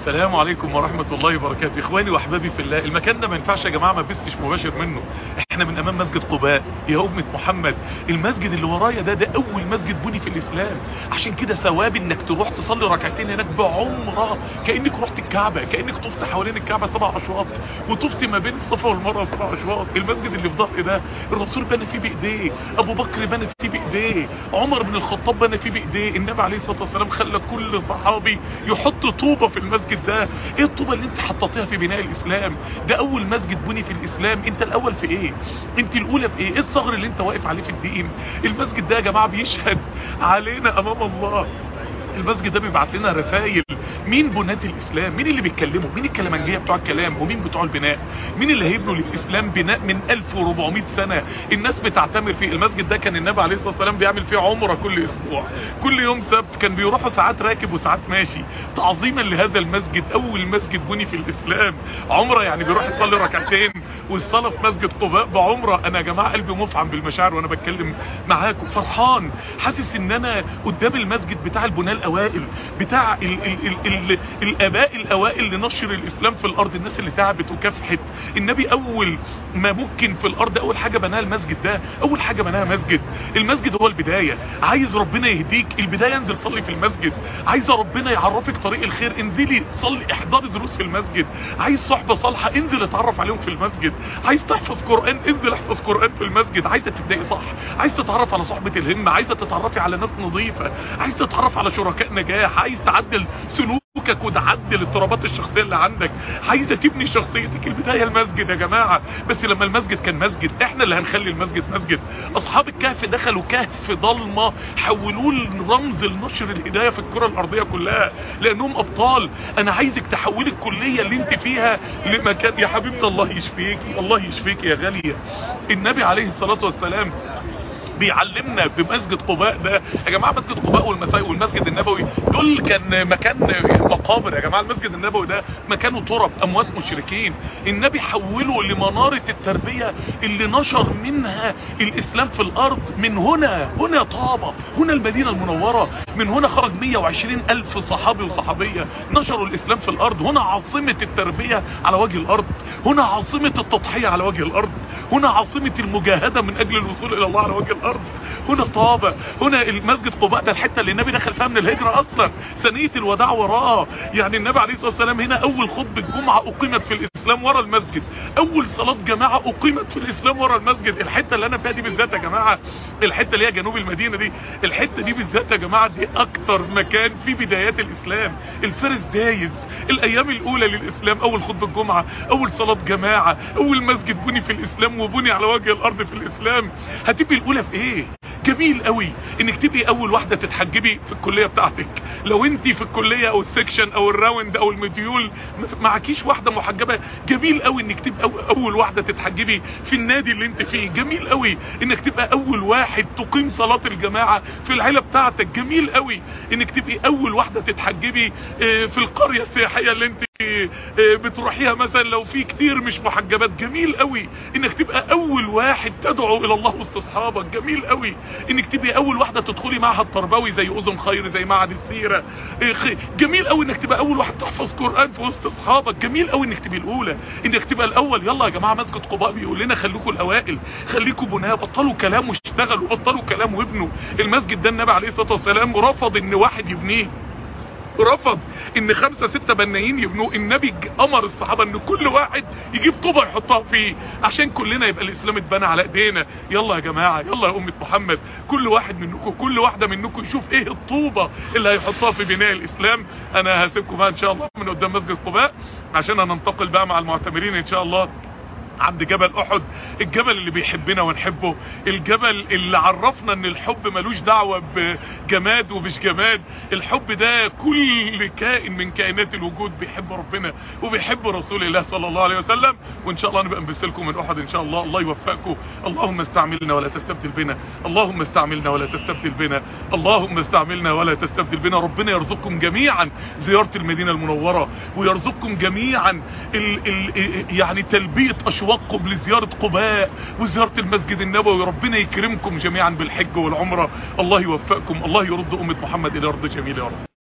السلام عليكم ورحمة الله وبركاته اخواني واحبابي في الله المكان ده ما ينفعش يا جماعة ما بسش مباشر منه احنا من امام مسجد قباء يا امة محمد المسجد اللي ورايا ده ده اول مسجد بني في الاسلام عشان كده ثواب انك تروح تصلي ركعتين هناك بعمرة كأنك رحت الكعبة كأنك طفت حوالين الكعبة سبع اشواط وطفت ما بين الصفا والمروة سبع اشواط المسجد اللي في ظهري ده الرسول بنى فيه بايديه ابو بكر بنى فيه بايديه عمر بن الخطاب بنى فيه بايديه النبي عليه الصلاة والسلام خلى كل صحابي يحط طوبة في المسجد ده ايه الطوبة اللي انت حطيتيها في بناء الاسلام ده اول مسجد بني في الاسلام انت الاول في ايه انت الاولى في ايه ايه الثغر اللي انت واقف عليه في الدين المسجد ده يا جماعة بيشهد علينا امام الله المسجد ده بيبعت لنا رسائل مين بناة الاسلام مين اللي بيتكلموا مين الكلامنجية بتوع الكلام ومين بتوع البناء مين اللي هيبنوا للاسلام بناء من 1400 سنة الناس بتعتمر فيه المسجد ده كان النبي عليه الصلاة والسلام بيعمل فيه عمرة كل اسبوع كل يوم سبت كان بيروحوا ساعات راكب وساعات ماشي تعظيما لهذا المسجد اول مسجد بني في الاسلام عمرة يعني بيروح يصلي ركعتين والصلاة في مسجد قباء بعمرة انا يا جماعة قلبي مفعم بالمشاعر وانا بتكلم معاكم فرحان حاسس ان انا قدام المسجد بتاع البناء الاوائل بتاع ال ال ال ال الاباء الاوائل لنشر الاسلام في الارض الناس اللي تعبت وكافحت النبي اول ما ممكن في الارض اول حاجة بناها المسجد ده اول حاجة بناها مسجد المسجد هو البداية عايز ربنا يهديك البداية انزل صلي في المسجد عايز ربنا يعرفك طريق الخير انزلي صلي احضري دروس في المسجد عايز صحبة صالحة انزل اتعرف عليهم في المسجد عايز تحفظ قرآن انزل احفظ قرآن في المسجد عايزة تبدأي صح عايز تتعرف على صحبة الهمة عايزة تتعرفي على ناس نظيفة عايز تتعرف على شركاء نجاح عايز تعدل سلوكك وتعدل اضطرابات الشخصية اللي عندك عايزة تبني شخصيتك البداية المسجد يا جماعة بس لما المسجد كان مسجد احنا اللي هنخلي المسجد مسجد اصحاب الكهف دخلوا كهف ضلمة حولوه لرمز لنشر الهداية في الكرة الارضية كلها لانهم ابطال انا عايزك تحولي الكلية اللي انت فيها لمكان يا حبيبتي الله يشفيكي الله يشفيكي يا غالية النبي عليه الصلاة والسلام بيعلمنا بمسجد قباء ده يا جماعه مسجد قباء والمساجد والمسجد النبوي دول كان مكان مقابر يا جماعه المسجد النبوي ده مكانه تراب اموات مشركين النبي حوله لمناره التربيه اللي نشر منها الاسلام في الارض من هنا هنا طابه هنا المدينه المنوره من هنا خرج 120 الف صحابي وصحابيه نشروا الاسلام في الارض هنا عاصمه التربيه على وجه الارض هنا عاصمه التضحيه على وجه الارض هنا عاصمه المجاهده من اجل الوصول الى الله على وجه الارض الارض هنا طابة هنا المسجد قباء ده الحتة اللي النبي دخل فيها من الهجرة اصلا ثانية الوداع وراه يعني النبي عليه الصلاة والسلام هنا اول خطبة جمعة اقيمت في الاسلام ورا المسجد اول صلاة جماعة اقيمت في الاسلام ورا المسجد الحتة اللي انا فيها دي بالذات يا جماعة الحتة اللي هي جنوب المدينة دي الحتة دي بالذات يا جماعة دي اكتر مكان في بدايات الاسلام الفارس دايز الايام الاولى للاسلام اول خطبة جمعة اول صلاة جماعة اول مسجد بني في الاسلام وبني على وجه الارض في الاسلام هتبقي الاولى في ايه جميل قوي انك تبقي اول واحدة تتحجبي في الكلية بتاعتك لو انت في الكلية او السكشن او الراوند او المديول معكيش واحدة محجبة جميل قوي انك تبقى اول واحدة تتحجبي في النادي اللي انت فيه جميل قوي انك تبقى اول واحد تقيم صلاة الجماعة في العيلة بتاعتك جميل قوي انك تبقي اول واحدة تتحجبي في القرية السياحية اللي انت بتروحيها مثلا لو في كتير مش محجبات جميل قوي انك تبقى اول واحد تدعو الى الله وسط اصحابك جميل قوي انك تبقى اول واحده تدخلي معهد تربوي زي اذن خير زي معهد السيره جميل قوي انك تبقى اول واحد تحفظ قران في وسط اصحابك جميل قوي انك تبقى الاولى انك تبقى الاول يلا يا جماعه مسجد قباء بيقول لنا خليكم الاوائل خليكم بناء بطلوا كلام واشتغلوا بطلوا كلام وابنوا المسجد ده النبي عليه الصلاه والسلام رفض ان واحد يبنيه رفض ان خمسة ستة بنايين يبنوا النبي امر الصحابة ان كل واحد يجيب طوبة يحطها فيه عشان كلنا يبقى الاسلام اتبنى على ايدينا يلا يا جماعة يلا يا امة محمد كل واحد منكم كل واحدة منكم يشوف ايه الطوبة اللي هيحطها في بناء الاسلام انا هسيبكم بقى ان شاء الله من قدام مسجد قباء عشان ننتقل بقى مع المعتمرين ان شاء الله عند جبل احد الجبل اللي بيحبنا ونحبه الجبل اللي عرفنا ان الحب ملوش دعوة بجماد ومش جماد الحب ده كل كائن من كائنات الوجود بيحب ربنا وبيحب رسول الله صلى الله عليه وسلم وان شاء الله نبقى نبسلكم من احد ان شاء الله الله يوفقكم اللهم استعملنا ولا تستبدل بنا اللهم استعملنا ولا تستبدل بنا اللهم استعملنا ولا تستبدل بنا ربنا يرزقكم جميعا زيارة المدينة المنورة ويرزقكم جميعا ال ال يعني تلبية اشواقكم لزيارة قباء وزيارة المسجد النبوي ربنا يكرمكم جميعا بالحج والعمرة الله يوفقكم الله يرد امة محمد الى ارض جميل يا رب